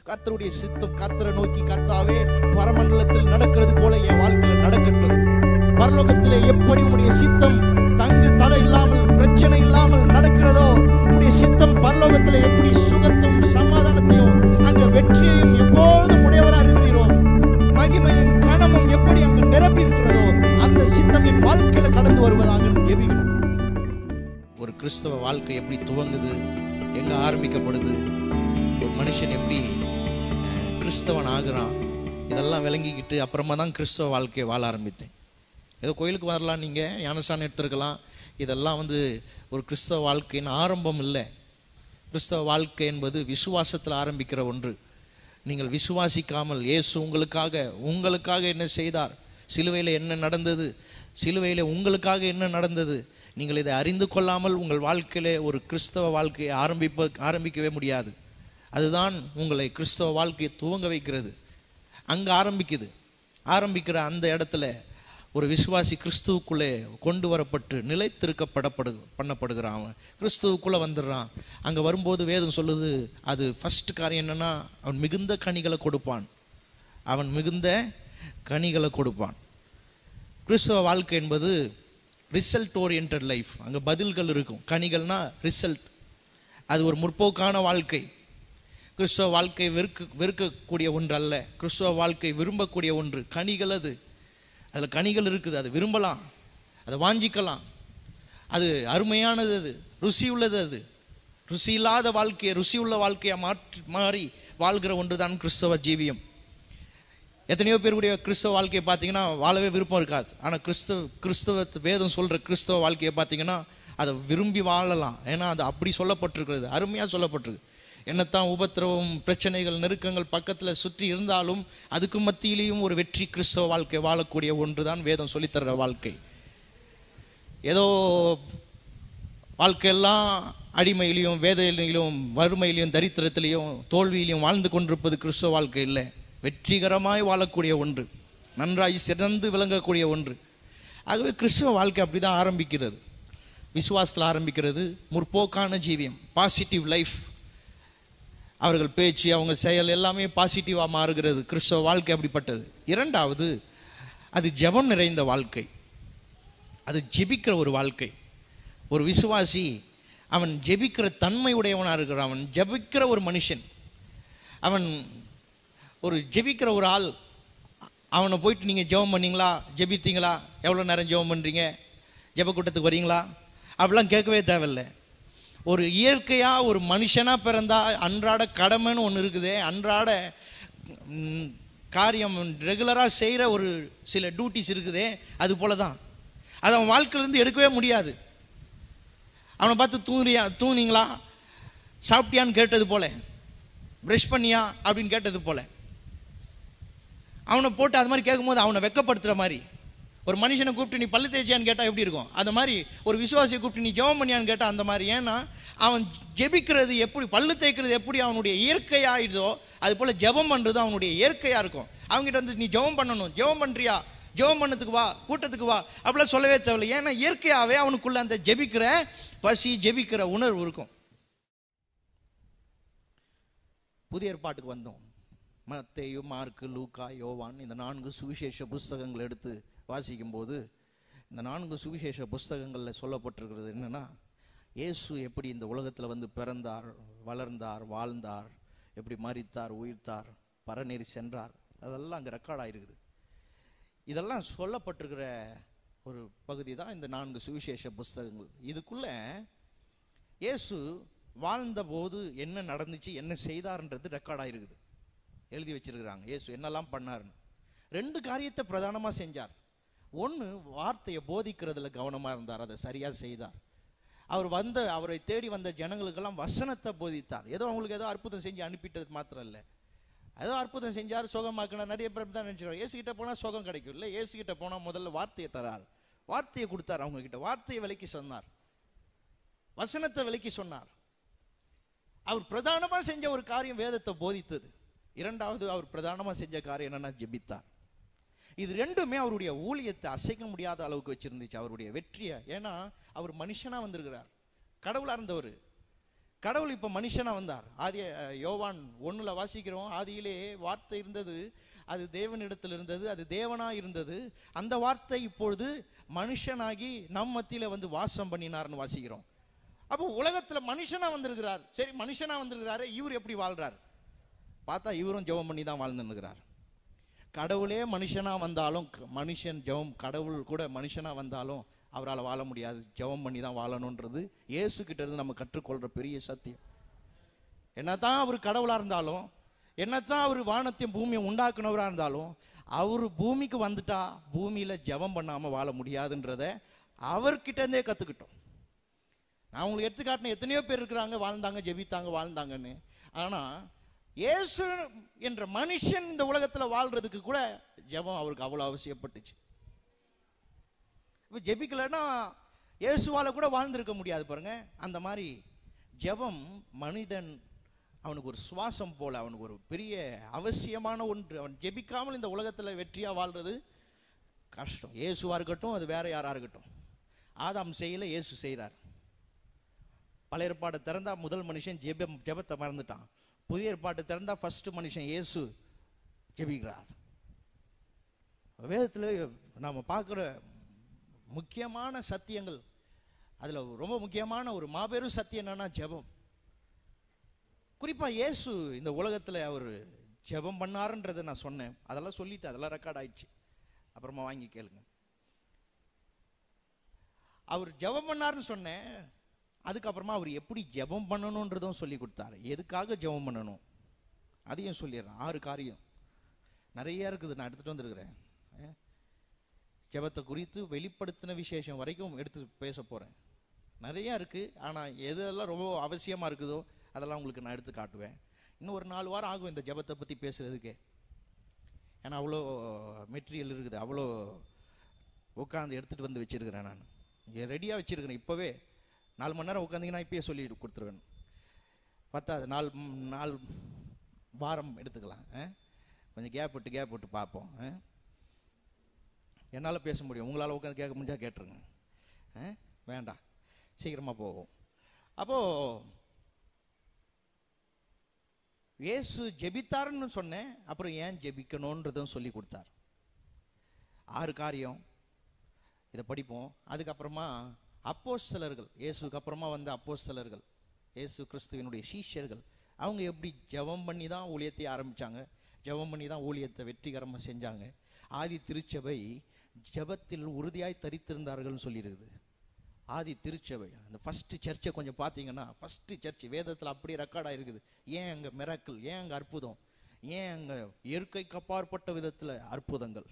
கர்த்தருடைய சித்தம் கர்த்தரை நோக்கி கர்த்தாவே பரமண்டலத்தில் நடக்கிறது போல என் வாழ்க்கையில் நடக்கட்டும் பரலோகத்திலே எப்படி உம்முடைய சித்தம் தங்கு தடை இல்லாமல் பிரச்சனை இல்லாமல் நடக்கிறதோ உம்முடைய சித்தம் பரலோகத்திலே எப்படி சுகத்தும் சமாதானத்தையும் அங்க வெற்றியையும் எப்பொழுதும் உடையவரா இருக்கிறீரோ மகிமையும் கனமும் எப்படி அங்கு நிரம்பி இருக்கிறதோ அந்த சித்தம் என் வாழ்க்கையில கடந்து வருவதாக ஜெபிக்கணும் ஒரு கிறிஸ்தவ வாழ்க்கை எப்படி துவங்குது எங்க ஆரம்பிக்கப்படுது ஒரு மனுஷன் எப்படி அஹ், கிறிஸ்தவன் ஆகுறான் இதெல்லாம் விளங்கிக்கிட்டு அப்புறமா தான் கிறிஸ்தவ வாழ்க்கையை வாழ ஆரம்பித்தேன் ஏதோ கோயிலுக்கு வரலாம் நீங்க ஞானஸ்தானம் எடுத்திருக்கலாம் இதெல்லாம் வந்து ஒரு கிறிஸ்தவ வாழ்க்கையின் ஆரம்பம் இல்லை கிறிஸ்தவ வாழ்க்கை என்பது விசுவாசத்தில் ஆரம்பிக்கிற ஒன்று நீங்கள் விசுவாசிக்காமல் இயேசு உங்களுக்காக உங்களுக்காக என்ன செய்தார் சிலுவையில் என்ன நடந்தது சிலுவையில் உங்களுக்காக என்ன நடந்தது நீங்கள் இதை அறிந்து கொள்ளாமல் உங்கள் வாழ்க்கையிலே ஒரு கிறிஸ்தவ வாழ்க்கையை ஆரம்பிப்ப ஆரம்பிக்கவே முடியாது அதுதான் உங்களை கிறிஸ்தவ வாழ்க்கையை துவங்க வைக்கிறது அங்கே ஆரம்பிக்குது ஆரம்பிக்கிற அந்த இடத்துல ஒரு விசுவாசி கிறிஸ்துவுக்குள்ளே கொண்டு வரப்பட்டு நிலைத்திருக்கப்படப்படு பண்ணப்படுகிறான் அவன் கிறிஸ்துவுக்குள்ளே வந்துடுறான் அங்கே வரும்போது வேதம் சொல்லுது அது ஃபர்ஸ்ட் காரியம் என்னன்னா அவன் மிகுந்த கனிகளை கொடுப்பான் அவன் மிகுந்த கனிகளை கொடுப்பான் கிறிஸ்தவ வாழ்க்கை என்பது ரிசல்ட் ஓரியன்ட் லைஃப் அங்கே பதில்கள் இருக்கும் கனிகள்னா ரிசல்ட் அது ஒரு முற்போக்கான வாழ்க்கை கிறிஸ்தவ வாழ்க்கை வெறுக்க வெறுக்கக்கூடிய ஒன்று அல்ல கிறிஸ்தவ வாழ்க்கை விரும்பக்கூடிய ஒன்று கனிகள் அது அதில் கனிகள் இருக்குது அது விரும்பலாம் அதை வாஞ்சிக்கலாம் அது அருமையானது அது ருசி உள்ளது அது ருசி இல்லாத வாழ்க்கையை ருசி உள்ள வாழ்க்கையை மாற்றி மாறி வாழ்கிற ஒன்று தான் கிறிஸ்தவ ஜீவியம் எத்தனையோ பேருடைய கிறிஸ்தவ வாழ்க்கையை பார்த்தீங்கன்னா வாழவே விருப்பம் இருக்காது ஆனால் கிறிஸ்தவ கிறிஸ்தவ வேதம் சொல்கிற கிறிஸ்தவ வாழ்க்கையை பார்த்தீங்கன்னா அதை விரும்பி வாழலாம் ஏன்னா அது அப்படி சொல்லப்பட்டிருக்கிறது அருமையாக சொல்லப்பட்டிருக்கு என்னத்தான் உபத்திரவம் பிரச்சனைகள் நெருக்கங்கள் பக்கத்தில் சுற்றி இருந்தாலும் அதுக்கு மத்தியிலையும் ஒரு வெற்றி கிறிஸ்தவ வாழ்க்கை வாழக்கூடிய ஒன்று தான் வேதம் சொல்லித்தர்ற வாழ்க்கை ஏதோ வாழ்க்கையெல்லாம் அடிமையிலையும் வேதையிலையும் வறுமையிலையும் தரித்திரத்திலையும் தோல்வியிலையும் வாழ்ந்து கொண்டிருப்பது கிறிஸ்தவ வாழ்க்கை இல்லை வெற்றிகரமாய் வாழக்கூடிய ஒன்று நன்றாய் சிறந்து விளங்கக்கூடிய ஒன்று ஆகவே கிறிஸ்தவ வாழ்க்கை அப்படி தான் ஆரம்பிக்கிறது விசுவாசத்தில் ஆரம்பிக்கிறது முற்போக்கான ஜீவியம் பாசிட்டிவ் லைஃப் அவர்கள் பேச்சு அவங்க செயல் எல்லாமே பாசிட்டிவாக மாறுகிறது கிறிஸ்தவ வாழ்க்கை அப்படிப்பட்டது இரண்டாவது அது ஜெபம் நிறைந்த வாழ்க்கை அது ஜெபிக்கிற ஒரு வாழ்க்கை ஒரு விசுவாசி அவன் ஜெபிக்கிற தன்மை உடையவனாக இருக்கிறான் அவன் ஜெபிக்கிற ஒரு மனுஷன் அவன் ஒரு ஜெபிக்கிற ஒரு ஆள் அவனை போயிட்டு நீங்கள் ஜெபம் பண்ணீங்களா ஜெபித்தீங்களா எவ்வளோ நேரம் ஜெபம் பண்ணுறீங்க ஜெப கூட்டத்துக்கு வரீங்களா அப்படிலாம் கேட்கவே தேவையில்லை ஒரு இயற்கையாக ஒரு மனுஷனாக பிறந்தா அன்றாட கடமைன்னு ஒன்று இருக்குதே அன்றாட ம், காரியம் ரெகுலராக செய்கிற ஒரு சில டியூட்டிஸ் இருக்குதே அது போல தான் அது அவன் வாழ்க்கையிலேருந்து எடுக்கவே முடியாது அவனை பார்த்து தூங்குறியா தூங்குனீங்களா சாப்பிட்டியான்னு கேட்டது போல ப்ரஷ் பண்ணியா அப்படின்னு கேட்டது போல அவனை போட்டு அது மாதிரி கேட்கும்போது அவனை வெக்கப்படுத்துகிற மாதிரி ஒரு மனுஷனை கூப்பிட்டு நீ பல்லு தேய்ச்சியான்னு கேட்டால் எப்படி இருக்கும் அந்த மாதிரி ஒரு விசுவாசியை கூப்பிட்டு நீ ஜெபம் பண்ணியான்னு கேட்டால் அந்த மாதிரி ஏன்னா அவன் ஜெபிக்கிறது எப்படி பல்லு தேய்க்கிறது எப்படி அவனுடைய இயற்கையாயிடுதோ அது போல் ஜெபம் பண்ணுறது அவனுடைய இயற்கையாக இருக்கும் அவங்ககிட்ட வந்து நீ ஜெபம் பண்ணணும் ஜெபம் பண்ணுறியா ஜெபம் பண்ணதுக்கு வா கூட்டத்துக்கு வா அப்படிலாம் சொல்லவே தேவையில்லை ஏன்னா இயற்கையாகவே அவனுக்குள்ள அந்த ஜெபிக்கிற பசி ஜெபிக்கிற உணர்வு இருக்கும் புதிய ஏற்பாட்டுக்கு வந்தோம் மத்தேயு மார்க்கு லூக்கா யோவான் இந்த நான்கு சுவிசேஷ புஸ்தகங்கள் எடுத்து வாசிக்கும்போது இந்த நான்கு சுவிசேஷ புஸ்தகங்களில் சொல்லப்பட்டிருக்கிறது என்னன்னா இயேசு எப்படி இந்த உலகத்தில் வந்து பிறந்தார் வளர்ந்தார் வாழ்ந்தார் எப்படி மரித்தார் உயிர்த்தார் பரநேறி சென்றார் அதெல்லாம் அங்கே ரெக்கார்ட் ஆயிருக்குது இதெல்லாம் சொல்லப்பட்டிருக்கிற ஒரு பகுதி தான் இந்த நான்கு சுவிசேஷ புஸ்தகங்கள் இதுக்குள்ள இயேசு வாழ்ந்தபோது என்ன நடந்துச்சு என்ன செய்தார்ன்றது ரெக்கார்ட் ஆயிருக்குது எழுதி வச்சிருக்கிறாங்க இயேசு என்னெல்லாம் பண்ணாருன்னு ரெண்டு காரியத்தை பிரதானமா செஞ்சார் ஒன்று வார்த்தையை போதிக்கிறதுல கவனமா இருந்தார் அதை சரியா செய்தார் அவர் வந்த அவரை தேடி வந்த ஜனங்களுக்கெல்லாம் வசனத்தை போதித்தார் ஏதோ அவங்களுக்கு ஏதோ அற்புதம் செஞ்சு அனுப்பிட்டது மாத்திரம் இல்லை ஏதோ அற்புதம் செஞ்சார் சுகமாக்கினார் நிறைய பேர் தான் நினைச்சிருவாங்க ஏசு கிட்ட போனா சுகம் கிடைக்கும் இல்லை ஏசு கிட்ட போனா முதல்ல வார்த்தையை தரார் வார்த்தையை கொடுத்தார் அவங்க கிட்ட வார்த்தையை விலைக்கு சொன்னார் வசனத்தை விலைக்கு சொன்னார் அவர் பிரதானமா செஞ்ச ஒரு காரியம் வேதத்தை போதித்தது இரண்டாவது அவர் பிரதானமா செஞ்ச காரியம் என்னன்னா ஜெபித்தார் இது ரெண்டுமே அவருடைய ஊழியத்தை அசைக்க முடியாத அளவுக்கு வச்சிருந்துச்சு அவருடைய வெற்றியை ஏன்னா அவர் மனுஷனா வந்திருக்கிறார் கடவுளா இருந்தவர் கடவுள் இப்ப மனுஷனா வந்தார் ஆதி அஹ், யோவான் ஒண்ணுல வாசிக்கிறோம் ஆதியிலே வார்த்தை இருந்தது அது தேவனிடத்தில் இருந்தது அது தேவனா இருந்தது அந்த வார்த்தை இப்பொழுது மனுஷனாகி நம் மத்தியில வந்து வாசம் பண்ணினார்னு வாசிக்கிறோம் அப்போ உலகத்துல மனுஷனா வந்திருக்கிறார் சரி மனுஷனா வந்திருக்கிறாரு இவர் எப்படி வாழ்றார் பார்த்தா இவரும் ஜெபம் பண்ணி தான் வாழ்ந்துருக்கிறார் கடவுளே மனுஷனா வந்தாலும் க- மனுஷன் ஜெபம் கடவுள் கூட மனுஷனா வந்தாலும் அவரால் வாழ முடியாது ஜெபம் பண்ணி தான் வாழணுன்றது இயேசு கிட்ட இருந்து நம்ம கற்றுக்கொள்ற பெரிய சத்தியம் என்னதான் அவர் கடவுளா இருந்தாலும் என்னதான் அவர் வானத்தையும் பூமியை உண்டாக்குனவரா இருந்தாலும் அவர் பூமிக்கு வந்துட்டா பூமியில ஜெபம் பண்ணாம வாழ முடியாதுன்றத அவர்கிட்ட இருந்தே கத்துக்கிட்டோம் நான் உங்களுக்கு எடுத்து காட்டின எத்தனையோ பேர் இருக்கிறாங்க வாழ்ந்தாங்க ஜெபித்தாங்க வாழ்ந்தாங்கன்னு ஆனா இயேசு என்ற மனுஷன் இந்த உலகத்துல வாழ்றதுக்கு கூட ஜெபம் அவருக்கு அவ்வளவு அவசியப்பட்டுச்சு இப்ப ஜெபிக்கலைன்னா இயேசுவால கூட வாழ்ந்திருக்க முடியாது பாருங்க அந்த மாதிரி ஜெபம் மனிதன் அவனுக்கு ஒரு சுவாசம் போல அவனுக்கு ஒரு பெரிய அவசியமான ஒன்று அவன் ஜெபிக்காமல் இந்த உலகத்துல வெற்றியா வாழ்றது கஷ்டம் இயேசுவா இருக்கட்டும் அது வேற யாரா இருக்கட்டும் ஆதாம் செய்யல இயேசு செய்றார் பழைய ஏற்பாடு திறந்தா முதல் மனுஷன் ஜெபம் ஜெபத்தை மறந்துட்டான் புதிய ஏற்பாடு திறந்தா ஃபர்ஸ்ட் மனுஷன் இயேசு ஜெபிக்கிறார் வேதத்தில் நாம பார்க்குற முக்கியமான சத்தியங்கள் அதுல ரொம்ப முக்கியமான ஒரு மாபெரும் சத்தியம் என்னன்னா ஜெபம் குறிப்பா இயேசு இந்த உலகத்துல அவர் ஜெபம் பண்ணாருன்றதை நான் சொன்னேன் அதெல்லாம் சொல்லிட்டு அதெல்லாம் ரெக்கார்ட் ஆயிடுச்சு அப்புறமா வாங்கி கேளுங்க அவர் ஜெபம் பண்ணாருன்னு சொன்னேன் அதுக்கப்புறமா அவர் எப்படி ஜெபம் பண்ணணுன்றதும் சொல்லி கொடுத்தாரு எதுக்காக ஜெபம் பண்ணணும் அதையும் சொல்லிடுறேன் ஆறு காரியம் நிறைய இருக்குது நான் எடுத்துட்டு வந்திருக்கிறேன் அஹ். ஜெபத்தை குறித்து வெளிப்படுத்தின விசேஷம் வரைக்கும் எடுத்து பேச போறேன் நிறைய இருக்கு ஆனா எதெல்லாம் ரொம்ப அவசியமா இருக்குதோ அதெல்லாம் உங்களுக்கு நான் எடுத்து காட்டுவேன் இன்னும் ஒரு நாலு வாரம் ஆகும் இந்த ஜெபத்தை பத்தி பேசுறதுக்கே ஏன்னா அவ்வளோ மெட்டீரியல் இருக்குது அவ்வளோ உட்காந்து எடுத்துட்டு வந்து வச்சிருக்கிறேன் நான் இங்கே ரெடியாக வச்சிருக்கிறேன் இப்போவே நாலு மணி நேரம் உட்காந்தீங்கன்னா இப்பயே சொல்லி கொடுத்துருவேன் பத்தாது நாலு ம், நாலு வாரம் எடுத்துக்கலாம் ஆ? கொஞ்சம் கேப் விட்டு கேப் விட்டு பார்ப்போம் ஆ? என்னால் பேச முடியும் உங்களால் உட்காந்து கேட்க முடிஞ்சா கேட்டுருங்க ஆ? வேண்டாம் சீக்கிரமாக போவோம் அப்போ இயேசு ஜெபித்தாருன்னு சொன்னேன் அப்புறம் ஏன் ஜெபிக்கணுன்றதும் சொல்லி கொடுத்தார் ஆறு காரியம் இதை படிப்போம் அதுக்கப்புறமா அப்போஸ்தலர்கள் இயேசுக்கு அப்புறமா வந்த அப்போஸ்தலர்கள் இயேசு கிறிஸ்துவினுடைய சீஷர்கள் அவங்க எப்படி ஜெபம் பண்ணி தான் ஊழியத்தை ஆரம்பிச்சாங்க ஜெபம் பண்ணி தான் ஊழியத்தை வெற்றிகரமாக செஞ்சாங்க ஆதி திருச்சபை ஜெபத்தில் உறுதியாய் தரித்திருந்தார்கள்னு சொல்லியிருக்குது ஆதி திருச்சபை அந்த ஃபர்ஸ்ட் சர்ச்சை கொஞ்சம் பார்த்தீங்கன்னா ஃபர்ஸ்ட் சர்ச் வேதத்தில் அப்படியே ரெக்கார்ட் ஆயிருக்குது ஏன் அங்கே மிராக்கிள் ஏன் அங்கே அற்புதம் ஏன் அங்கே இயற்கைக்கு அப்பாற்பட்ட விதத்தில் அற்புதங்கள்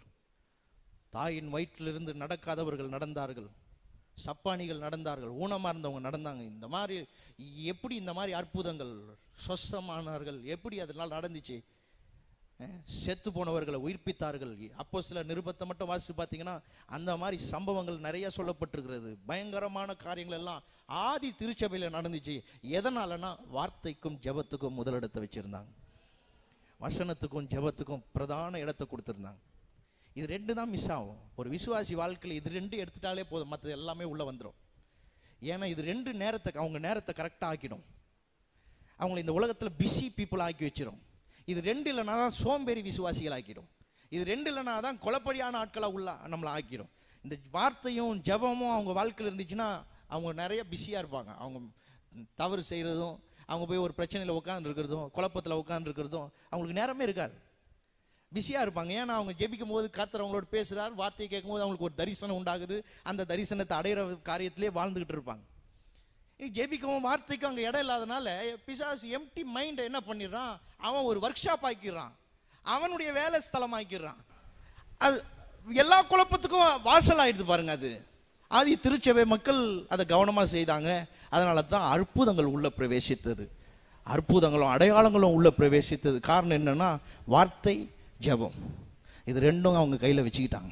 தாயின் வயிற்றிலிருந்து நடக்காதவர்கள் நடந்தார்கள் சப்பானிகள் நடந்தார்கள் ஊனமா இருந்தவங்க நடந்தாங்க இந்த மாதிரி எப்படி இந்த மாதிரி அற்புதங்கள் சொசமானார்கள் எப்படி அதெல்லாம் நடந்துச்சு அஹ், செத்து போனவர்களை உயிர்ப்பித்தார்கள் அப்போ சில நிருபத்தை மட்டும் வாசித்து பார்த்தீங்கன்னா அந்த மாதிரி சம்பவங்கள் நிறைய சொல்லப்பட்டிருக்கிறது பயங்கரமான காரியங்கள் எல்லாம் ஆதி திருச்சபையில நடந்துச்சு எதனாலனா வார்த்தைக்கும் ஜெபத்துக்கும் முதலிடத்தை வச்சிருந்தாங்க வசனத்துக்கும் ஜெபத்துக்கும் பிரதான இடத்தை கொடுத்திருந்தாங்க இது ரெண்டு தான் மிஸ் ஆகும் ஒரு விசுவாசி வாழ்க்கையில் இது ரெண்டு எடுத்துட்டாலே போதும் மற்றது எல்லாமே உள்ள வந்துடும் ஏன்னா இது ரெண்டு நேரத்தை அவங்க நேரத்தை கரெக்டாக ஆக்கிடும் அவங்களை இந்த உலகத்தில் பிஸி பீப்புள் ஆக்கி வச்சிடும் இது ரெண்டு இல்லைனா தான் சோம்பேறி விசுவாசிகள் ஆக்கிடும் இது ரெண்டு இல்லைனா தான் கொலப்படியான ஆட்களை உள்ள நம்மளை ஆக்கிடும் இந்த வார்த்தையும் ஜெபமும் அவங்க வாழ்க்கையில் இருந்துச்சுன்னா அவங்க நிறைய பிஸியாக இருப்பாங்க அவங்க தவறு செய்கிறதும் அவங்க போய் ஒரு பிரச்சனையில் உட்கார்ந்து இருக்கிறதும் குழப்பத்தில் உட்கார்ந்து இருக்கிறதும் அவங்களுக்கு நேரமே இருக்காது பிஸியா இருப்பாங்க ஏன்னா அவங்க ஜெபிக்கும் போது கர்த்தர் அவங்களோட பேசுறார் வார்த்தையை கேட்கும்போது அவங்களுக்கு ஒரு தரிசனம் உண்டாகுது அந்த தரிசனத்தை அடையிற காரியத்திலே வாழ்ந்துகிட்டு இருப்பாங்க இனி ஜெபிக்கவும் வார்த்தைக்கும் அங்க இடம் இல்லாதனால பிசாசு எம்டி மைண்டை என்ன பண்ணிடுறான் அவன் ஒரு ஒர்க் ஷாப் ஆக்கிடுறான் அவனுடைய வேலை ஸ்தலம் ஆக்கிடுறான் அது எல்லா குழப்பத்துக்கும் வாசல் ஆயிடுது பாருங்க அது ஆதி திருச்சபை மக்கள் அதை கவனமா செய்தாங்க அதனால தான் அற்புதங்கள் உள்ள பிரவேசித்தது அற்புதங்களும் அடையாளங்களும் உள்ள பிரவேசித்தது காரணம் என்னன்னா வார்த்தை ஜெபம் இது ரெண்டும் அவங்க கையில வச்சுக்கிட்டாங்க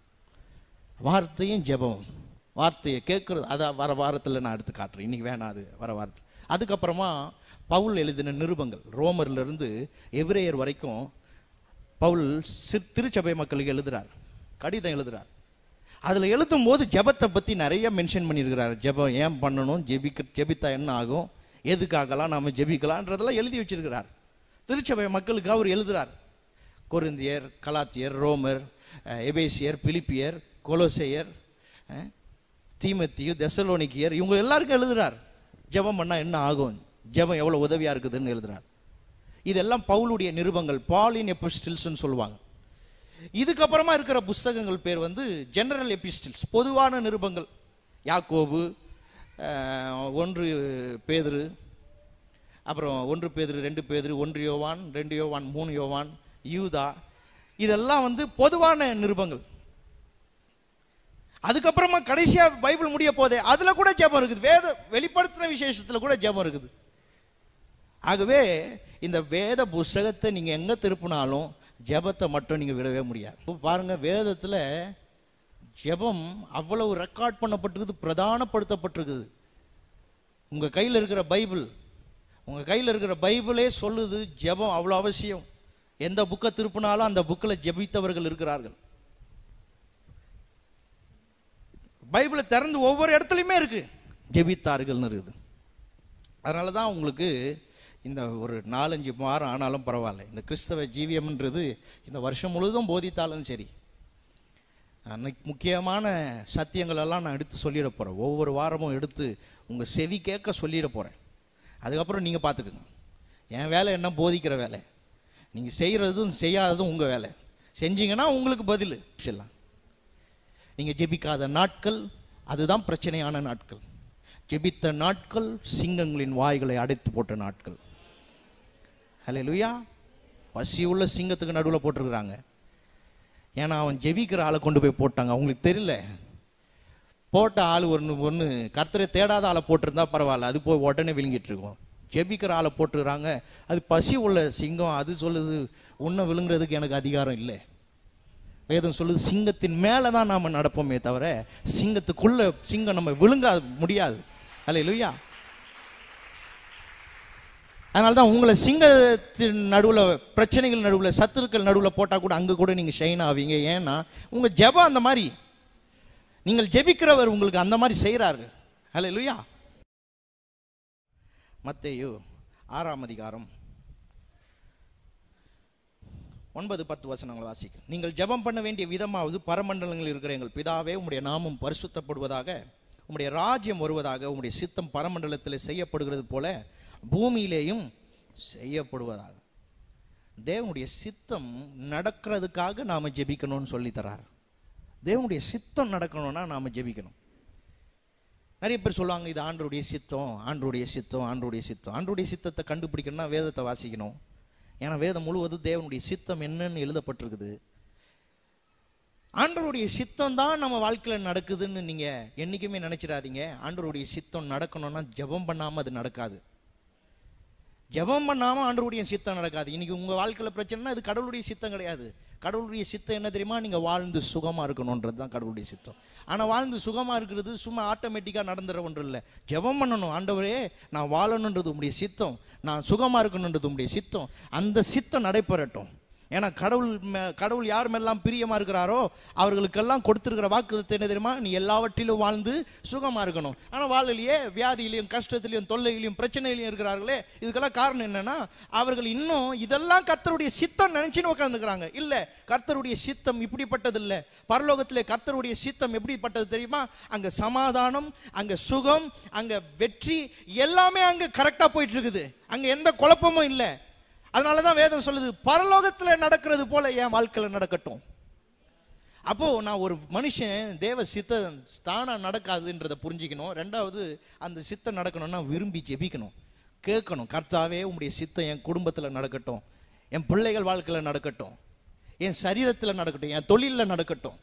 வார்த்தையும் ஜெபம் வார்த்தையை கேட்கறது அதை வர வாரத்தில் நான் எடுத்து காட்டுறேன் இன்னைக்கு வேணாம் அது வர வாரத்தில் அதுக்கப்புறமா பவுல் எழுதின நிருபங்கள் ரோமர்ல இருந்து எபிரேயர் வரைக்கும் பவுல் சி- திருச்சபை மக்களுக்கு எழுதுறார் கடிதம் எழுதுறார் அதுல எழுதும் போது ஜெபத்தை பத்தி நிறைய மென்ஷன் பண்ணியிருக்கிறார் ஜெபம் ஏன் பண்ணணும் ஜெபிக்க ஜெபித்தா என்ன ஆகும் எதுக்காகலாம் நாம ஜெபிக்கலான்றதெல்லாம் எழுதி வச்சிருக்கிறார் திருச்சபை மக்களுக்கு அவர் எழுதுறார் கொரிந்தியர் கலாத்தியர் ரோமர் அஹ், எபேசியர் பிலிப்பியர் கொலோசையர் அஹ், தீமத்தியு தெசலோனிக்கியர் இவங்க எல்லாருக்கும் எழுதுறார் ஜெபம் பண்ணா என்ன ஆகும் ஜெபம் எவ்வளவு உதவியா இருக்குதுன்னு எழுதுறார் இதெல்லாம் பவுலுடைய நிருபங்கள் பாலின் எபிஸ்டில்ஸ்னு சொல்லுவாங்க இதுக்கப்புறமா இருக்கிற புஸ்தகங்கள் பேர் வந்து ஜெனரல் எபிஸ்டில்ஸ் பொதுவான நிருபங்கள் யாக்கோபு அஹ், ஒன்று பேதுரு அப்புறம் ஒன்று பேதுரு ரெண்டு பேதுரு ஒன்று யோவான் ரெண்டு யோவான் மூணு யோவான் யூதா இதெல்லாம் வந்து பொதுவான நிருபங்கள் அதுக்கப்புறமா கடைசியா பைபிள் முடிய போதே அதுல கூட ஜெபம் இருக்குது வேத வெளிப்படுத்தின விசேஷத்துல கூட ஜெபம் இருக்குது ஆகவே இந்த வேத புஸ்தகத்தை நீங்க எங்க திருப்பினாலும் ஜெபத்தை மட்டும் நீங்க விடவே முடியாது இப்ப பாருங்க வேதத்துல ஜெபம் அவ்வளவு ரெக்கார்ட் பண்ணப்பட்டிருக்குது பிரதானப்படுத்தப்பட்டிருக்குது உங்க கையில இருக்கிற பைபிள் உங்க கையில இருக்கிற பைபிளே சொல்லுது ஜெபம் அவ்வளவு அவசியம் எந்த புக்கை திருப்பினாலும் அந்த புக்கில் ஜெபித்தவர்கள் இருக்கிறார்கள் பைபிளை திறந்து ஒவ்வொரு இடத்துலையுமே இருக்கு ஜெபித்தார்கள்னு இருக்குது அதனால தான் உங்களுக்கு இந்த ஒரு நாலஞ்சு வாரம் ஆனாலும் பரவாயில்ல இந்த கிறிஸ்தவ ஜீவியம்ன்றது இந்த வருஷம் முழுவதும் போதித்தாலும் சரி அன்னைக்கு முக்கியமான சத்தியங்கள் எல்லாம் நான் எடுத்து சொல்லிட போறேன் ஒவ்வொரு வாரமும் எடுத்து உங்க செவி கேட்க சொல்லிட போறேன் அதுக்கப்புறம் நீங்க பார்த்துக்குங்க என் வேலை என்ன போதிக்கிற வேலை நீங்க செய்யறதும் செய்யாததும் உங்க வேலை செஞ்சீங்கன்னா உங்களுக்கு பதில் சொல்லலாம் நீங்க ஜெபிக்காத நாட்கள் அதுதான் பிரச்சனையான நாட்கள் ஜெபித்த நாட்கள் சிங்கங்களின் வாய்களை அடைத்து போட்ட நாட்கள் ஹலே லுயா பசி உள்ள சிங்கத்துக்கு நடுவில் போட்டிருக்கிறாங்க ஏன்னா அவன் ஜெபிக்கிற ஆளை கொண்டு போய் போட்டாங்க அவங்களுக்கு தெரியல போட்ட ஆள் ஒன்று ஒன்று கர்த்தரை தேடாத ஆளை போட்டிருந்தா பரவாயில்ல அது போய் உடனே விழுங்கிட்டு இருக்கும் ஜெபிக்கிற ஆளை போட்டுக்கிறாங்க அது பசி உள்ள சிங்கம் அது சொல்லுது உன்னை விழுங்குறதுக்கு எனக்கு அதிகாரம் இல்லை வேதம் சொல்லுது சிங்கத்தின் மேலே தான் நாம் நடப்போமே தவிர சிங்கத்துக்குள்ள சிங்கம் நம்ம விழுங்க முடியாது அல்ல லுய்யா அதனால தான் உங்களை சிங்கத்தின் நடுவில் பிரச்சனைகள் நடுவில் சத்துருக்கள் நடுவில் போட்டால் கூட அங்கே கூட நீங்கள் ஷைன் ஆவீங்க ஏன்னா உங்கள் ஜெபம் அந்த மாதிரி நீங்கள் ஜெபிக்கிறவர் உங்களுக்கு அந்த மாதிரி செய்கிறாரு அல்ல லுய்யா மத்தேயு ஆறாம் அதிகாரம் ஒன்பது பத்து வசனங்களை வாசிக்க நீங்கள் ஜெபம் பண்ண வேண்டிய விதமாவது பரமண்டலங்களில் இருக்கிற எங்கள் பிதாவே உம்முடைய நாமம் பரிசுத்தப்படுவதாக உம்முடைய ராஜ்யம் வருவதாக உம்முடைய சித்தம் பரமண்டலத்தில் செய்யப்படுகிறது போல பூமியிலேயும் செய்யப்படுவதாக தேவனுடைய சித்தம் நடக்கிறதுக்காக நாம ஜெபிக்கணும்னு சொல்லி தரார் தேவனுடைய சித்தம் நடக்கணும்னா நாம ஜெபிக்கணும் நிறைய பேர் சொல்லுவாங்க இது ஆண்டருடைய சித்தம் ஆண்டருடைய சித்தம் ஆண்டருடைய சித்தம் ஆண்டருடைய சித்தத்தை கண்டுபிடிக்கணும்னா வேதத்தை வாசிக்கணும் ஏன்னா வேதம் முழுவதும் தேவனுடைய சித்தம் என்னன்னு எழுதப்பட்டிருக்குது ஆண்டவருடைய சித்தம் தான் நம்ம வாழ்க்கையில நடக்குதுன்னு நீங்க என்னைக்குமே நினைச்சிடாதீங்க ஆண்டவருடைய சித்தம் நடக்கணும்னா ஜெபம் பண்ணாம அது நடக்காது ஜெபம் பண்ணாம ஆண்டவருடைய சித்தம் நடக்காது இன்னைக்கு உங்க வாழ்க்கையில பிரச்சனைனா இது கடவுளுடைய சித்தம் கிடையாது கடவுளுடைய சித்தம் என்ன தெரியுமா நீங்க வாழ்ந்து சுகமா இருக்கணும்ன்றது தான் கடவுளுடைய சித்தம் ஆனா வாழ்ந்து சுகமா இருக்கிறது சும்மா ஆட்டோமேட்டிக்கா நடந்துற ஒன்று இல்லை ஜெபம் பண்ணணும் ஆண்டவரே நான் வாழணுன்றது உங்களுடைய சித்தம் நான் சுகமா இருக்கணுன்றது உங்களுடைய சித்தம் அந்த சித்தம் நடைபெறட்டும் ஏன்னா கடவுள் மே- கடவுள் யார் மேலாம் பிரியமா இருக்கிறாரோ அவர்களுக்கெல்லாம் கொடுத்திருக்கிற வாக்குத்தத்தம் என்ன தெரியுமா நீ எல்லாவற்றிலும் வாழ்ந்து சுகமா இருக்கணும் ஆனா வாழலையே வியாதியிலையும் கஷ்டத்திலையும் தொல்லையிலையும் பிரச்சனையிலையும் இருக்கிறார்களே இதுக்கெல்லாம் காரணம் என்னன்னா அவர்கள் இன்னும் இதெல்லாம் கர்த்தருடைய சித்தம் நினைச்சுன்னு உட்காந்துக்கிறாங்க இல்ல கர்த்தருடைய சித்தம் இப்படிப்பட்டது இல்ல பரலோகத்திலே கர்த்தருடைய சித்தம் எப்படிப்பட்டது தெரியுமா அங்க சமாதானம் அங்க சுகம் அங்க வெற்றி எல்லாமே அங்க கரெக்டா போயிட்டு இருக்குது அங்க எந்த குழப்பமும் இல்லை அதனால தான் வேதம் சொல்லுது பரலோகத்தில் நடக்கிறது போல என் வாழ்க்கையில் நடக்கட்டும் அப்போ நான் ஒரு மனுஷன் தேவ சித்த ஸ்தானம் நடக்காதுன்றதை புரிஞ்சுக்கணும் ரெண்டாவது அந்த சித்தம் நடக்கணும்னா விரும்பி ஜெபிக்கணும் கேட்கணும் கர்த்தாவே உம்முடைய சித்தம் என் குடும்பத்தில் நடக்கட்டும் என் பிள்ளைகள் வாழ்க்கையில் நடக்கட்டும் என் சரீரத்தில் நடக்கட்டும் என் தொழிலில் நடக்கட்டும்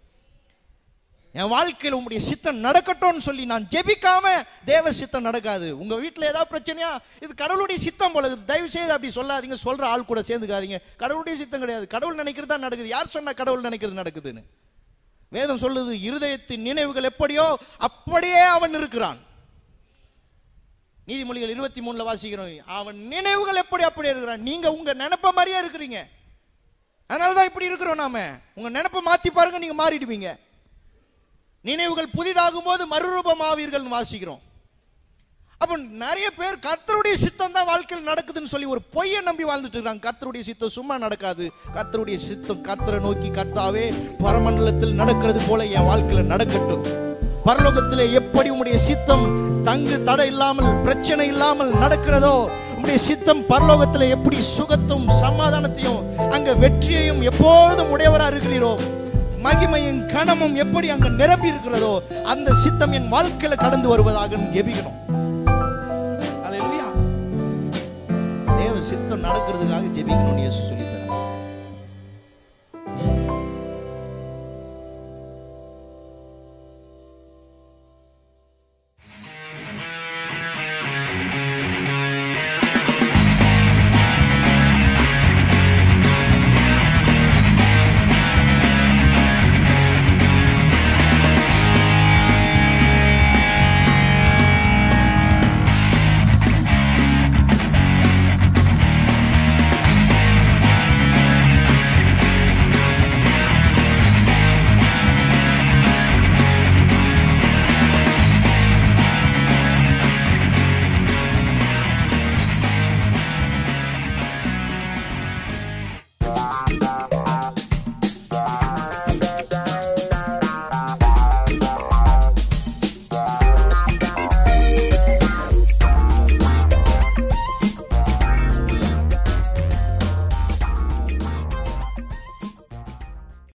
என் வாழ்க்கையில் உங்களுடைய சித்தம் நடக்கட்டும்னு சொல்லி நான் ஜெபிக்காம தேவ சித்தம் நடக்காது உங்க வீட்டில் ஏதாவது பிரச்சனையா இது கடவுளுடைய சித்தம் போல இருக்குது. தயவு செய்து அப்படி சொல்லாதீங்க சொல்ற ஆள் கூட சேர்ந்துக்காதீங்க கடவுளுடைய சித்தம் கிடையாது கடவுள் நினைக்கிறது தான் நடக்குது யார் சொன்னா கடவுள் நினைக்கிறது நடக்குதுன்னு வேதம் சொல்லுது இருதயத்தின் நினைவுகள் எப்படியோ அப்படியே அவன் இருக்கிறான் நீதிமொழிகள் இருபத்தி மூணுல வாசிக்கிறோம் அவன் நினைவுகள் எப்படி அப்படியே இருக்கிறான் நீங்க உங்க நினைப்ப மாதிரியே இருக்கிறீங்க அதனால தான் இப்படி இருக்கிறோம் நாம உங்க நினைப்பை மாத்தி பாருங்க நீங்க மாறிடுவீங்க நினைவுகள் புதிதாகும் போது மறுரூபமாவீர்கள் வாசிக்கிறோம் அப்ப நிறைய பேர் கர்த்தருடைய சித்தம் தான் வாழ்க்கையில் நடக்குதுன்னு சொல்லி ஒரு பொய்யை நம்பி வாழ்ந்துட்டு இருக்காங்க கர்த்தருடைய சித்தம் சும்மா நடக்காது கர்த்தருடைய சித்தம் கர்த்தரை நோக்கி கர்த்தாவே பரமண்டலத்தில் நடக்கிறது போல என் வாழ்க்கையில நடக்கட்டும் பரலோகத்திலே எப்படி உம்முடைய சித்தம் தங்கு தடை இல்லாமல் பிரச்சனை இல்லாமல் நடக்கிறதோ உம்முடைய சித்தம் பரலோகத்திலே எப்படி சுகத்தும் சமாதானத்தையும் அங்க வெற்றியையும் எப்பொழுதும் உடையவரா இருக்கிறீரோ மகிமையும் கனமும் எப்படி அங்க நிரம்பி இருக்கிறதோ அந்த சித்தம் என் வாழ்க்கையில கடந்து வருவதாக ஜெபிக்கணும் அல்லேலூயா தேவ சித்தம் நடக்கிறதுக்காக ஜெபிக்கணும்னு இயேசு சொல்லி